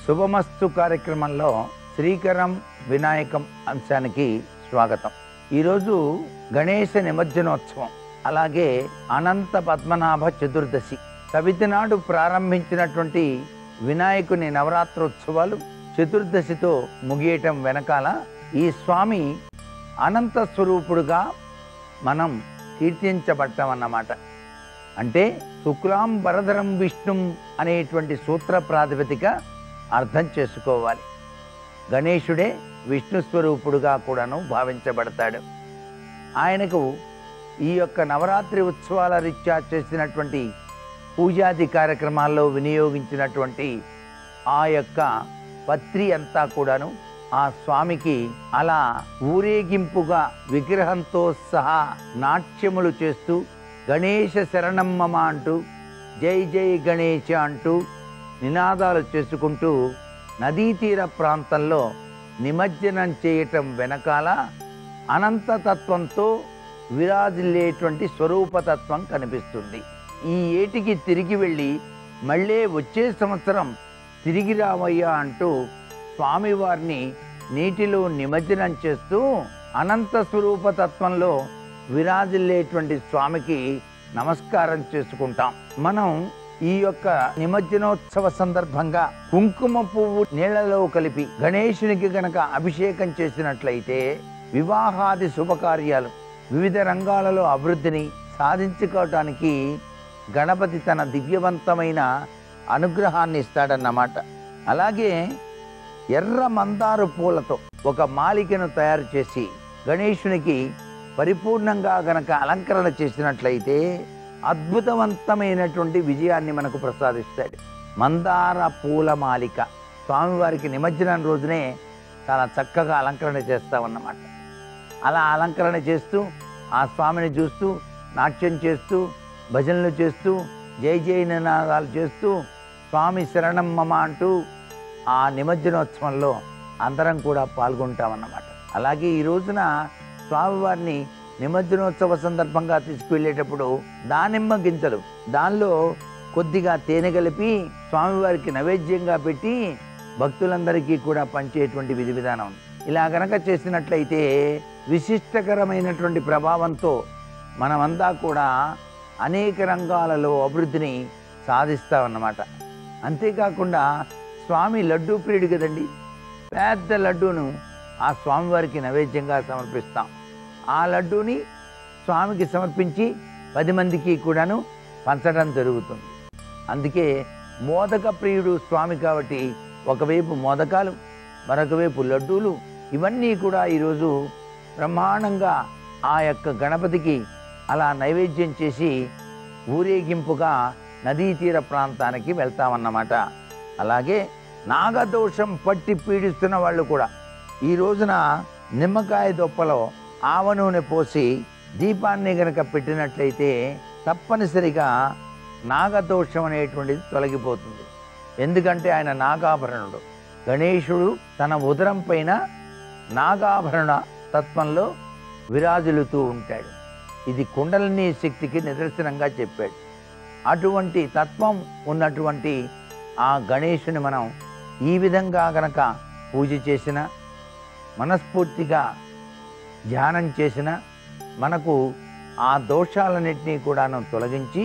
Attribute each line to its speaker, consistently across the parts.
Speaker 1: శుభమస్తు కార్యక్రమంలో శ్రీకరం వినాయకం అంశానికి స్వాగతం ఈరోజు గణేశ నిమజ్జనోత్సవం అలాగే అనంత పద్మనాభ చతుర్దశి చవితి నాడు ప్రారంభించినటువంటి వినాయకుని నవరాత్రోత్సవాలు చతుర్దశితో ముగియటం వెనకాల ఈ స్వామి అనంత స్వరూపుడుగా మనం కీర్తించబడ్డాం అన్నమాట అంటే శుక్లాం వరదరం విష్ణుం అనేటువంటి సూత్ర ప్రాతిపదిక అర్థం చేసుకోవాలి గణేశుడే విష్ణు స్వరూపుడుగా కూడాను భావించబడతాడు ఆయనకు ఈ యొక్క నవరాత్రి ఉత్సవాల రీత్యా చేసినటువంటి పూజాది కార్యక్రమాల్లో వినియోగించినటువంటి ఆ యొక్క పత్రి అంతా కూడాను ఆ స్వామికి అలా ఊరేగింపుగా విగ్రహంతో సహా నాట్యములు చేస్తూ గణేశ శరణమ్మమ అంటూ జై జై గణేశ అంటూ నినాదాలు చేసుకుంటూ నదీ తీర ప్రాంతంలో నిమజ్జనం చేయటం వెనకాల అనంతతత్వంతో విరాజిల్లేటువంటి స్వరూపతత్వం కనిపిస్తుంది ఈ ఏటికి తిరిగి వెళ్ళి మళ్ళీ వచ్చే సంవత్సరం తిరిగి రావయ్యా అంటూ స్వామివారిని నీటిలో నిమజ్జనం చేస్తూ అనంత స్వరూపతత్వంలో విరాజిల్లేటువంటి స్వామికి నమస్కారం చేసుకుంటాం మనం ఈ యొక్క నిమజ్జనోత్సవ సందర్భంగా కుంకుమ పువ్వు నీళ్లలో కలిపి గణేశునికి గనక అభిషేకం చేసినట్లయితే వివాహాది శుభకార్యాలు వివిధ రంగాలలో అభివృద్ధిని సాధించుకోవటానికి గణపతి తన దివ్యవంతమైన అనుగ్రహాన్ని ఇస్తాడన్నమాట అలాగే ఎర్ర మందారు పూలతో ఒక మాలికను తయారు చేసి గణేశునికి పరిపూర్ణంగా గనక అలంకరణ చేసినట్లయితే అద్భుతవంతమైనటువంటి విజయాన్ని మనకు ప్రసాదిస్తాడు మందార పూల మాలిక స్వామివారికి నిమజ్జనం రోజునే చాలా చక్కగా అలంకరణ చేస్తామన్నమాట అలా అలంకరణ చేస్తూ ఆ స్వామిని చూస్తూ నాట్యం చేస్తూ భజనలు చేస్తూ జై జై నినాదాలు చేస్తూ స్వామి శరణం మమ అంటూ ఆ నిమజ్జనోత్సవంలో అందరం కూడా పాల్గొంటామన్నమాట అలాగే ఈ రోజున స్వామివారిని నిమజ్జనోత్సవ సందర్భంగా తీసుకువెళ్ళేటప్పుడు దానిమ్మ గింజలు దానిలో కొద్దిగా తేనె కలిపి స్వామివారికి నైవేద్యంగా పెట్టి భక్తులందరికీ కూడా పంచేటువంటి విధి విధానం ఉంది ఇలా గనక చేసినట్లయితే విశిష్టకరమైనటువంటి ప్రభావంతో మనమంతా కూడా అనేక రంగాలలో అభివృద్ధిని సాధిస్తామన్నమాట అంతేకాకుండా స్వామి లడ్డూ ప్రియుడు కదండి పెద్ద లడ్డూను ఆ స్వామివారికి నైవేద్యంగా సమర్పిస్తాం ఆ లడ్డూని స్వామికి సమర్పించి పది మందికి కూడాను పంచడం జరుగుతుంది అందుకే మోదక ప్రియుడు స్వామి కాబట్టి ఒకవైపు మోదకాలు మరొక వైపు లడ్డూలు ఇవన్నీ కూడా ఈరోజు బ్రహ్మాండంగా ఆ యొక్క గణపతికి అలా నైవేద్యం చేసి ఊరేగింపుగా నదీ తీర ప్రాంతానికి వెళ్తామన్నమాట అలాగే నాగదోషం పట్టి పీడిస్తున్న వాళ్ళు కూడా ఈ రోజున నిమ్మకాయ దొప్పలో ఆవ నూనె పోసి దీపాన్ని గనక పెట్టినట్లయితే తప్పనిసరిగా నాగదోషం అనేటువంటిది తొలగిపోతుంది ఎందుకంటే ఆయన నాగాభరణుడు గణేశుడు తన ఉదరం పైన నాగాభరణ తత్వంలో విరాజిల్లుతూ ఉంటాడు ఇది కుండలిని శక్తికి నిదర్శనంగా చెప్పాడు అటువంటి తత్వం ఉన్నటువంటి ఆ గణేశుని మనం ఈ విధంగా గనక పూజ చేసిన మనస్ఫూర్తిగా ధ్యానం చేసిన మనకు ఆ దోషాలన్నింటినీ కూడాను తొలగించి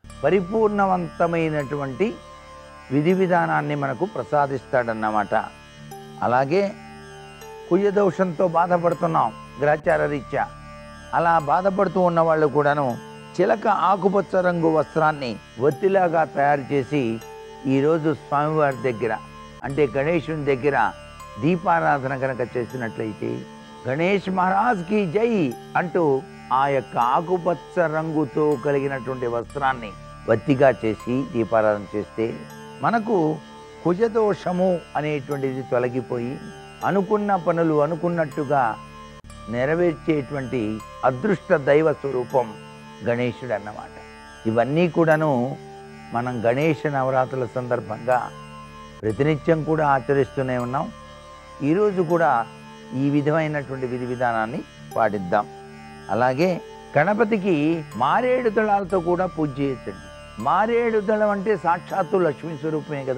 Speaker 1: పరిపూర్ణవంతమైనటువంటి విధి విధానాన్ని మనకు ప్రసాదిస్తాడన్నమాట అలాగే కుయ్యదోషంతో బాధపడుతున్నాం గ్రహచార రీత్యా అలా బాధపడుతూ ఉన్న వాళ్ళు కూడాను చిలక ఆకుపచ్చ రంగు వస్త్రాన్ని ఒత్తిలాగా తయారు చేసి ఈరోజు స్వామివారి దగ్గర అంటే గణేశుని దగ్గర దీపారాధన కనుక చేసినట్లయితే గణేష్ మహారాజ్కి జై అంటూ ఆ యొక్క ఆకుపచ్చ రంగుతో కలిగినటువంటి వస్త్రాన్ని వత్తిగా చేసి దీపారాధన చేస్తే మనకు కుజదోషము అనేటువంటిది తొలగిపోయి అనుకున్న పనులు అనుకున్నట్టుగా నెరవేర్చేటువంటి అదృష్ట దైవ స్వరూపం గణేశుడు అన్నమాట ఇవన్నీ కూడాను మనం గణేష నవరాత్రుల సందర్భంగా ప్రతినిత్యం కూడా ఆచరిస్తూనే ఉన్నాం ఈరోజు కూడా ఈ విధమైనటువంటి విధి విధానాన్ని పాటిద్దాం అలాగే గణపతికి మారేడు దళాలతో కూడా పూజ చేయొచ్చండి మారేడు దళం అంటే సాక్షాత్తు లక్ష్మీ స్వరూపమే కదా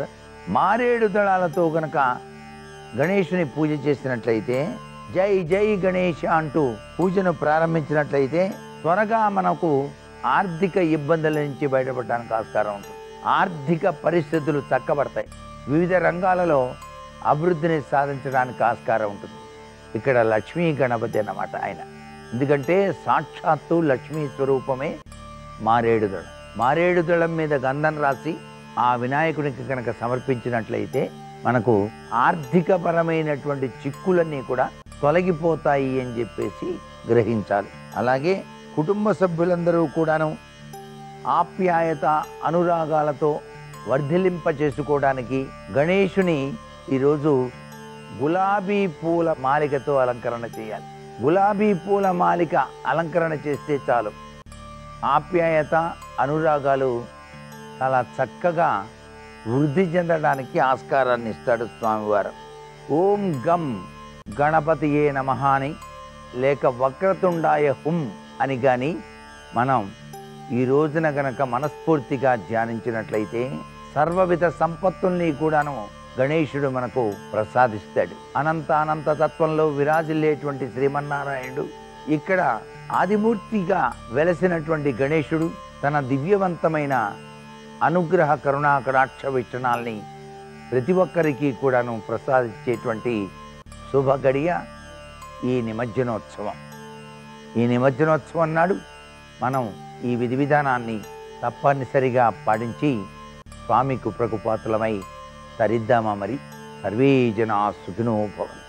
Speaker 1: మారేడు దళాలతో గనక గణేషుని పూజ చేసినట్లయితే జై జై గణేష అంటూ పూజను ప్రారంభించినట్లయితే త్వరగా మనకు ఆర్థిక ఇబ్బందుల నుంచి బయటపడడానికి ఆస్కారం ఉంటుంది ఆర్థిక పరిస్థితులు చక్కబడతాయి వివిధ రంగాలలో అభివృద్ధిని సాధించడానికి ఆస్కారం ఉంటుంది ఇక్కడ లక్ష్మీ గణపతి అన్నమాట ఆయన ఎందుకంటే సాక్షాత్తు లక్ష్మీ స్వరూపమే మారేడు దళం మారేడు దళం మీద గంధం రాసి ఆ వినాయకునికి కనుక సమర్పించినట్లయితే మనకు ఆర్థికపరమైనటువంటి చిక్కులన్నీ కూడా తొలగిపోతాయి అని చెప్పేసి గ్రహించాలి అలాగే కుటుంబ సభ్యులందరూ కూడాను ఆప్యాయత అనురాగాలతో వర్ధిలింప చేసుకోవడానికి గణేషుని ఈరోజు గులాబీ పూల మాలికతో అలంకరణ చేయాలి గులాబీ పూల మాలిక అలంకరణ చేస్తే చాలు ఆప్యాయత అనురాగాలు చాలా చక్కగా వృద్ధి చెందడానికి ఆస్కారాన్ని ఇస్తాడు స్వామివారు ఓం గం గణపతియే నమః అని లేక వక్రతుండాయ హుం అని కానీ మనం ఈ రోజున గనక మనస్ఫూర్తిగా ధ్యానించినట్లయితే సర్వవిధ సంపత్తుల్ని కూడాను గణేశుడు మనకు ప్రసాదిస్తాడు అనంత అనంత తత్వంలో విరాజిల్లేటువంటి శ్రీమన్నారాయణుడు ఇక్కడ ఆదిమూర్తిగా వెలసినటువంటి గణేశుడు తన దివ్యవంతమైన అనుగ్రహ కరుణా కటాక్ష విత్తనాల్ని ప్రతి ఒక్కరికి కూడాను ప్రసాదించేటువంటి శుభ గడియ ఈ నిమజ్జనోత్సవం ఈ నిమజ్జనోత్సవం నాడు మనం ఈ విధి విధానాన్ని తప్పనిసరిగా పాటించి స్వామి కృపకు పాత్రలమై తరిద్దామా మరి సర్వే జనా సుఖినో భవంతు